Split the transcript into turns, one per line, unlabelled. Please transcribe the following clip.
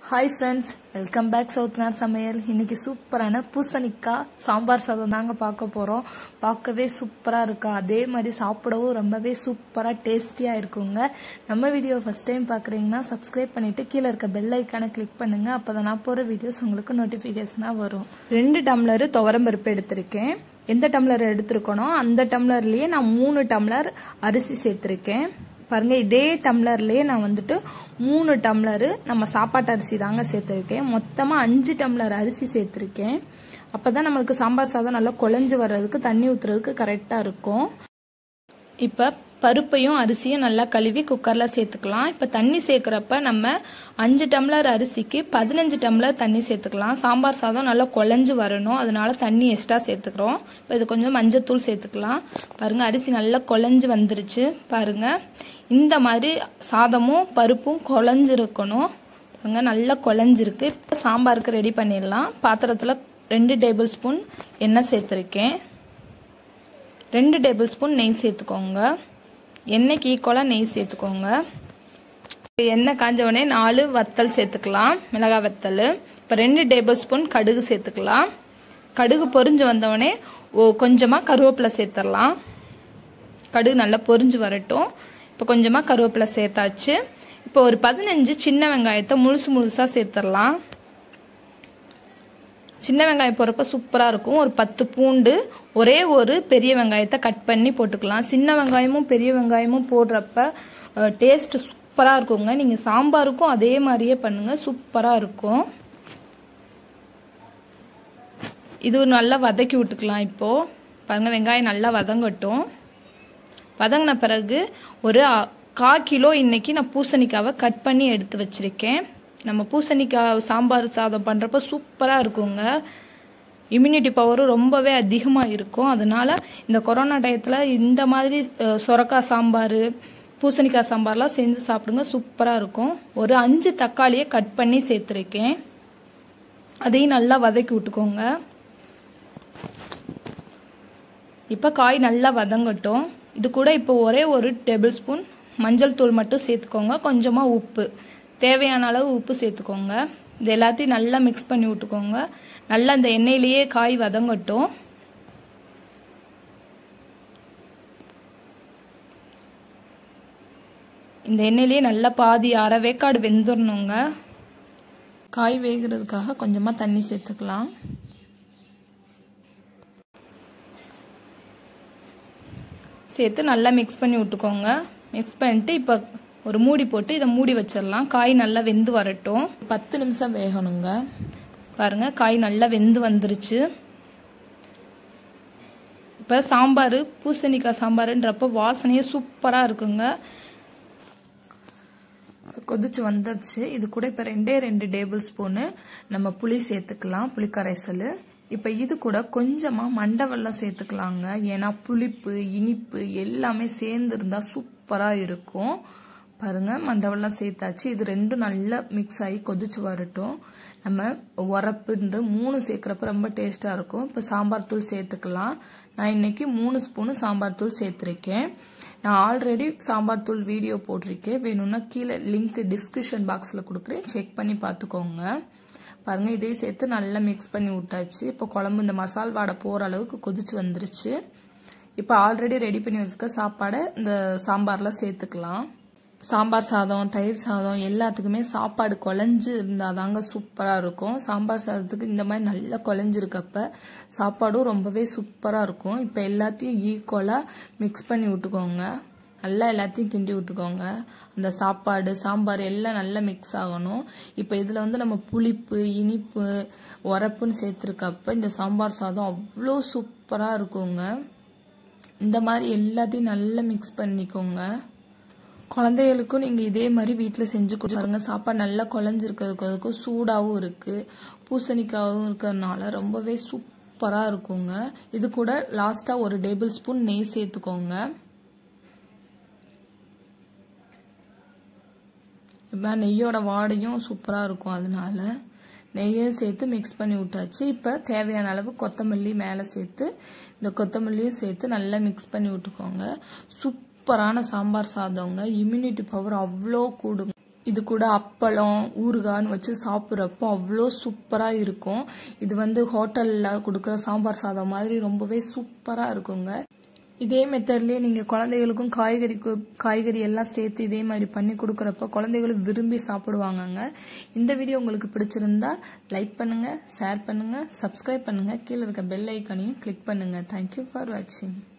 hi friends welcome back சவுத்னார் சமையல் இன்னைக்கு சூப்பரான பூசணிக்காய் சாம்பார் சாதம் தாங்க பார்க்க போகிறோம் பார்க்கவே சூப்பராக இருக்கா அதே மாதிரி சாப்பிடவும் ரொம்பவே சூப்பராக டேஸ்டியாக இருக்குங்க நம்ம வீடியோ ஃபஸ்ட் டைம் பார்க்குறீங்கன்னா சப்ஸ்கிரைப் பண்ணிவிட்டு கீழே இருக்க பெல் ஐக்கானை கிளிக் பண்ணுங்கள் அப்போ தான் நான் போகிற வீடியோஸ் உங்களுக்கு நோட்டிஃபிகேஷனாக வரும் ரெண்டு டம்ளரு துவரம்பருப்பு எடுத்திருக்கேன் எந்த டம்ளர் எடுத்திருக்கனோ அந்த டம்ளர்லேயே நான் மூணு டம்ளர் அரிசி சேர்த்துருக்கேன் பாருங்க இதே டம்ளர்லயே நான் வந்துட்டு மூணு டம்ளரு நம்ம சாப்பாட்டு அரிசி தாங்க சேர்த்துருக்கேன் மொத்தமா அஞ்சு டம்ளர் அரிசி சேர்த்துருக்கேன் அப்பதான் நம்மளுக்கு சாம்பார் சாதம் நல்லா குழஞ்சு வர்றதுக்கு தண்ணி ஊத்துறதுக்கு கரெக்டா இருக்கும் இப்ப பருப்பையும் அரிசியும் நல்லா கழுவி குக்கர்ல சேர்த்துக்கலாம் இப்ப தண்ணி சேர்க்கிறப்ப நம்ம அஞ்சு டம்ளர் அரிசிக்கு பதினஞ்சு டம்ளர் தண்ணி சேர்த்துக்கலாம் சாம்பார் சாதம் நல்லா குழஞ்சு வரணும் அதனால தண்ணி எக்ஸ்ட்ரா சேர்த்துக்கிறோம் இப்போ இது கொஞ்சம் மஞ்சத்தூள் சேர்த்துக்கலாம் பாருங்க அரிசி நல்லா குழஞ்சு வந்துருச்சு பாருங்க இந்த மாதிரி சாதமும் பருப்பும் குழஞ்சிருக்கணும் பாருங்க நல்லா குழஞ்சிருக்கு இப்போ சாம்பாருக்கு ரெடி பண்ணிடலாம் பாத்திரத்தில் ரெண்டு டேபிள் ஸ்பூன் எண்ணெய் சேர்த்துருக்கேன் ரெண்டு டேபிள் ஸ்பூன் நெய் சேர்த்துக்கோங்க எண்ணெய்க்கு ஈக்குவலாக நெய் சேர்த்துக்கோங்க எண்ணெய் காஞ்சவொடனே நாலு வத்தல் சேர்த்துக்கலாம் மிளகாய் வத்தல் இப்போ ரெண்டு டேபிள் ஸ்பூன் கடுகு சேர்த்துக்கலாம் கடுகு பொரிஞ்சு வந்தவொடனே ஓ கொஞ்சமாக கருவேப்பிலை சேர்த்துடலாம் கடுகு நல்லா பொரிஞ்சு வரட்டும் இப்போ கொஞ்சமாக கருவேப்பிலை சேர்த்தாச்சு இப்போ ஒரு பதினஞ்சு சின்ன வெங்காயத்தை முழுசு முழுசாக சேர்த்துடலாம் சின்ன வெங்காயம் போடுறப்ப சூப்பராக இருக்கும் ஒரு பத்து பூண்டு ஒரே ஒரு பெரிய வெங்காயத்தை கட் பண்ணி போட்டுக்கலாம் சின்ன வெங்காயமும் பெரிய வெங்காயமும் போடுறப்ப டேஸ்ட் சூப்பராக இருக்குங்க நீங்கள் சாம்பாருக்கும் அதே மாதிரியே பண்ணுங்க சூப்பராக இருக்கும் இது நல்லா வதக்கி விட்டுக்கலாம் இப்போ பாருங்க வெங்காயம் நல்லா வதங்கட்டும் வதங்கின பிறகு ஒரு கா கிலோ இன்னைக்கு நான் பூசணிக்காவை கட் பண்ணி எடுத்து வச்சிருக்கேன் நம்ம பூசணிக்காய் சாம்பார் சாதம் பண்ணுறப்ப சூப்பராக இருக்குங்க இம்யூனிட்டி பவரும் ரொம்பவே அதிகமாக இருக்கும் அதனால இந்த கொரோனா டயத்தில் இந்த மாதிரி சொரக்காய் சாம்பார் பூசணிக்காய் சாம்பார்லாம் செஞ்சு சாப்பிடுங்க சூப்பராக இருக்கும் ஒரு அஞ்சு தக்காளியை கட் பண்ணி சேர்த்துருக்கேன் அதையும் நல்லா வதக்கி விட்டுக்கோங்க இப்போ காய் நல்லா வதங்கட்டும் இது கூட இப்போ ஒரே ஒரு டேபிள் ஸ்பூன் மஞ்சள் தூள் மட்டும் சேர்த்துக்கோங்க கொஞ்சமாக உப்பு தேவையான அளவு உப்பு சேர்த்துக்கோங்க இது எல்லாத்தையும் நல்லா மிக்ஸ் பண்ணி விட்டுக்கோங்க நல்லா இந்த எண்ணெயிலேயே காய் வதங்கட்டும் இந்த எண்ணெயிலேயே நல்லா பாதி அரை வேக்காடு வெந்துடணுங்க காய் வேகிறதுக்காக கொஞ்சமாக தண்ணி சேர்த்துக்கலாம் சேர்த்து நல்லா மிக்ஸ் பண்ணி விட்டுக்கோங்க மிக்ஸ் பண்ணிட்டு இப்போ ஒரு மூடி போட்டு இதை மூடி வச்சிடலாம் காய் நல்லா வெந்து வரட்டும் பத்து நிமிஷம் வேகணுங்க பாருங்க காய் நல்லா வெந்து வந்துருச்சு இப்போ சாம்பார் பூசணிக்காய் சாம்பாருன்றப்ப வாசனையே சூப்பராக இருக்குங்க கொதிச்சு வந்துருச்சு இது கூட இப்போ ரெண்டே ரெண்டு டேபிள் ஸ்பூனு நம்ம புளி சேர்த்துக்கலாம் புளி கரைசல் இப்போ இது கூட கொஞ்சமாக மண்டை வெள்ளம் சேர்த்துக்கலாங்க ஏன்னா புளிப்பு இனிப்பு எல்லாமே சேர்ந்து இருந்தால் சூப்பராக இருக்கும் பாருங்க மண்டவெல்லாம் சேர்த்தாச்சு இது ரெண்டும் நல்லா மிக்ஸ் ஆகி கொதிச்சு வரட்டும் நம்ம உரப்புன்ற மூணு சேர்க்குறப்ப ரொம்ப டேஸ்ட்டாக இருக்கும் இப்போ சாம்பார் தூள் சேர்த்துக்கலாம் நான் இன்னைக்கு மூணு ஸ்பூனு சாம்பார் தூள் சேர்த்துருக்கேன் நான் ஆல்ரெடி சாம்பார் தூள் வீடியோ போட்டிருக்கேன் வேணும்னா கீழே லிங்க் டிஸ்கிரிப்ஷன் பாக்ஸில் கொடுக்குறேன் செக் பண்ணி பார்த்துக்கோங்க பாருங்க இதையும் சேர்த்து நல்லா மிக்ஸ் பண்ணி விட்டாச்சு இப்போ குழம்பு இந்த மசால் வாடை போகிற அளவுக்கு கொதிச்சு வந்துருச்சு இப்போ ஆல்ரெடி ரெடி பண்ணி வச்சுக்க சாப்பாடை இந்த சாம்பாரில் சேர்த்துக்கலாம் சாம்பார் சாதம் தயிர் சாதம் எல்லாத்துக்குமே சாப்பாடு குழஞ்சு இருந்தால் தாங்க சூப்பராக இருக்கும் சாம்பார் சாதத்துக்கு இந்த மாதிரி நல்லா குழஞ்சிருக்கப்ப சாப்பாடும் ரொம்பவே சூப்பராக இருக்கும் இப்போ எல்லாத்தையும் ஈக்குவலாக மிக்ஸ் பண்ணி விட்டுக்கோங்க நல்லா எல்லாத்தையும் கிண்டி விட்டுக்கோங்க அந்த சாப்பாடு சாம்பார் எல்லாம் நல்லா மிக்ஸ் ஆகணும் இப்போ இதில் வந்து நம்ம புளிப்பு இனிப்பு உரப்புன்னு சேர்த்துருக்கப்ப இந்த சாம்பார் சாதம் அவ்வளோ சூப்பராக இருக்குங்க இந்த மாதிரி எல்லாத்தையும் நல்லா மிக்ஸ் பண்ணிக்கோங்க குழந்தைகளுக்கும் நீங்கள் இதே மாதிரி வீட்டில் செஞ்சு கொடுப்பாருங்க சாப்பாடு நல்லா குழஞ்சிருக்கிறதுக்கு அதுக்கும் சூடாகவும் இருக்குது பூசணிக்காவும் இருக்கிறதுனால ரொம்பவே சூப்பராக இருக்குங்க இது கூட லாஸ்ட்டாக ஒரு டேபிள் ஸ்பூன் நெய் சேர்த்துக்கோங்க இப்போ நெய்யோட வாடையும் சூப்பராக இருக்கும் அதனால நெய்யும் சேர்த்து மிக்ஸ் பண்ணி விட்டாச்சு இப்போ தேவையான அளவு கொத்தமல்லி மேலே சேர்த்து இந்த கொத்தமல்லியும் சேர்த்து நல்லா மிக்ஸ் பண்ணி விட்டுக்கோங்க சூப்பரான சாம்பார் சாதங்க இம்யூனிட்டி பவர் அவ்வளோ கூடுங்க இது கூட அப்பளம் ஊறுகான்னு வச்சு சாப்பிட்றப்போ அவ்வளோ சூப்பராக இருக்கும் இது வந்து ஹோட்டலில் கொடுக்குற சாம்பார் சாதம் மாதிரி ரொம்பவே சூப்பராக இருக்குங்க இதே மெத்தட்லேயே நீங்கள் குழந்தைகளுக்கும் காய்கறி கு- காய்கறி எல்லாம் சேர்த்து இதே மாதிரி பண்ணி கொடுக்குறப்ப குழந்தைகளும் விரும்பி சாப்பிடுவாங்கங்க இந்த வீடியோ உங்களுக்கு பிடிச்சிருந்தா லைக் பண்ணுங்க ஷேர் பண்ணுங்க சப்ஸ்கிரைப் பண்ணுங்க கீழே இருக்க பெல் ஐக்கானையும் கிளிக் பண்ணுங்க தேங்க்யூ ஃபார் வாட்சிங்